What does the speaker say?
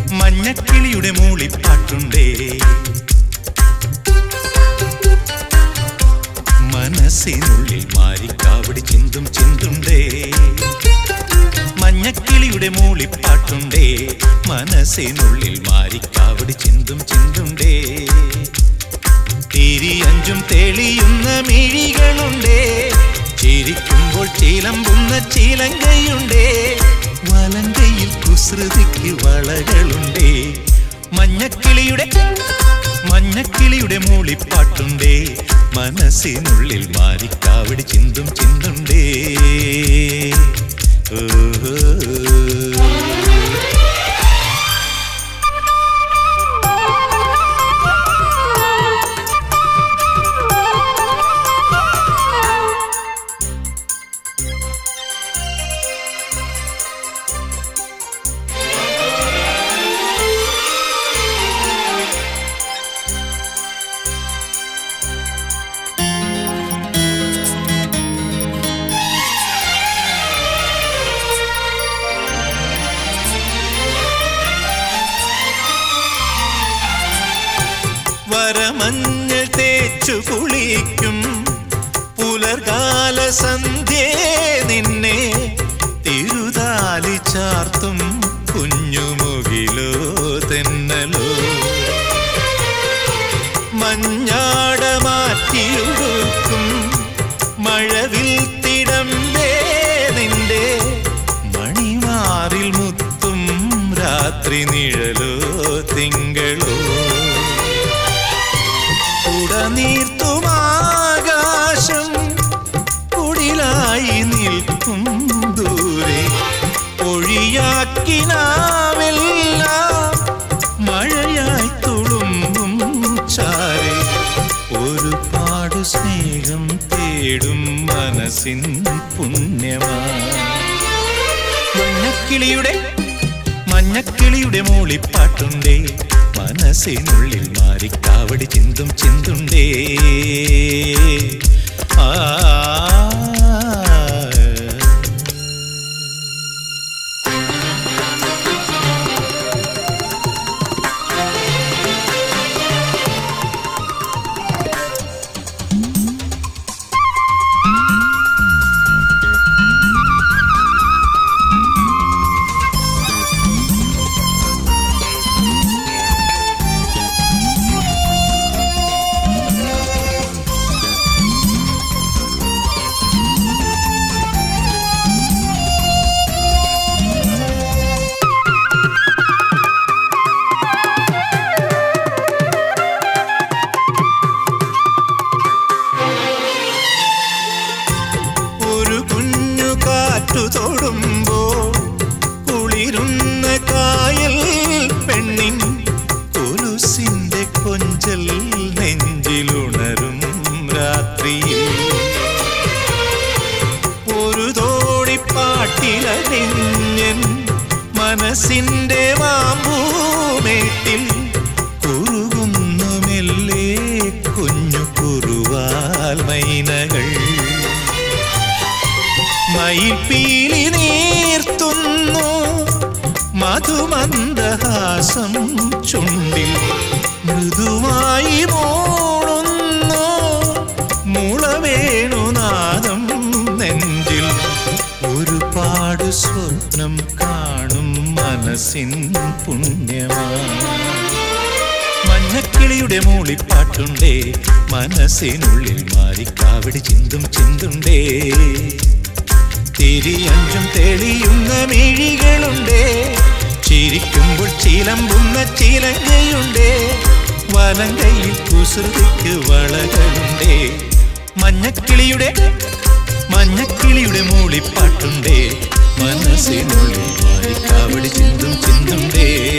മഞ്ഞക്കിളിയുടെ മൂളിപ്പാട്ടുണ്ടേ മനസ്സിനുള്ളിൽ മാരിക്കാവടി ചിന്തും ചിന്തുണ്ടേ മഞ്ഞക്കിളിയുടെ മൂളിപ്പാട്ടുണ്ടേ മനസ്സിനുള്ളിൽ മാരിക്കാവടി ചിന്തും ചിന്തുണ്ടേ തിരിയഞ്ചും തെളിയുന്ന മിഴികളുണ്ടേ ചിരിക്കുമ്പോൾ ചിലമ്പുന്ന ചിലങ്കയുണ്ടേ വലങ്കയിൽ കുസൃതിക്ക് വളകളുണ്ടേ മഞ്ഞക്കിളിയുടെ മഞ്ഞക്കിളിയുടെ മൂളിപ്പാട്ടുണ്ടേ മനസ്സിനുള്ളിൽ മാരിക്കാവടി ചിന്തും ചിന്തുണ്ടേ ഓ വരമഞ്ഞൾ തേച്ചു കുളിക്കും പുലർകാല സന്ധ്യേ നിന്നെ തിരുതാലി ചാർത്തും കുഞ്ഞുമുകിലോ തെന്നലോ മഞ്ഞാട മാറ്റിയൊടുക്കും മഴവിൽ തിടമ്പേ നിന്റെ മണിമാറിൽ മുത്തും രാത്രി നിഴലോ തിങ്കളോ ഉടനീർത്തുമാകാശം കുടിലായി നിൽക്കും ദൂരെ ഒഴിയാക്കിനാവെല്ലാം മഴയായി തുളുമ്പും ചാരെ ഒരുപാട് സ്നേഹം തേടും മനസ്സിൻ പുണ്യമാ മഞ്ഞക്കിളിയുടെ മഞ്ഞക്കിളിയുടെ മൂളിപ്പാട്ടുണ്ടേ മനസ്സിനുള്ളിൽ മാറിക്കാവടി ചിന്തും ചിന്തുണ്ടേ ആ ഒരു കുഞ്ഞു കാറ്റു തൊടുമ്പോ കുളിരുന്ന കായൽ പെണ്ണിൻ കൊലുസിന്റെ കൊഞ്ചൽ നെഞ്ചിലുണരും രാത്രിയിൽ ഒരു തോടിപ്പാട്ടിലണിഞ്ഞൻ മനസ്സിന്റെ മാമ്പൂമേട്ടിൽ കുറുകുന്നു മെല്ലെ കുഞ്ഞു കുറുവാൽ മൈനകൾ മയിൽപ്പീലി നീർത്തുന്നു മധുമന്ദഹാസം ചുണ്ടിൽ മൃദുവായി മോളുന്നു മുളവേണുനാദം നെഞ്ചിൽ ഒരുപാട് സ്വപ്നം കാണും മനസ്സിൻ പുണ്യമാണ് മഞ്ഞക്കിളിയുടെ മൂളിപ്പാട്ടുണ്ടേ മനസ്സിനുള്ളിൽ മാറിക്കാവടി ചിന്തും ചിന്തുണ്ടേ തിരിയഞ്ചും തെളിയുന്ന മിഴികളുണ്ടേ ചിരിക്കുമ്പോൾ ചിലമ്പുന്ന ചിലങ്കയുണ്ടേ വലങ്കയിൽ കുസൃതിക്ക് വളകളുണ്ടേ മഞ്ഞക്കിളിയുടെ മഞ്ഞക്കിളിയുടെ മൂളിപ്പാട്ടുണ്ടേ മനസ്സിനുള്ളിൽ മാറിക്കാവടി ചിന്തും ചിന്തുണ്ടേ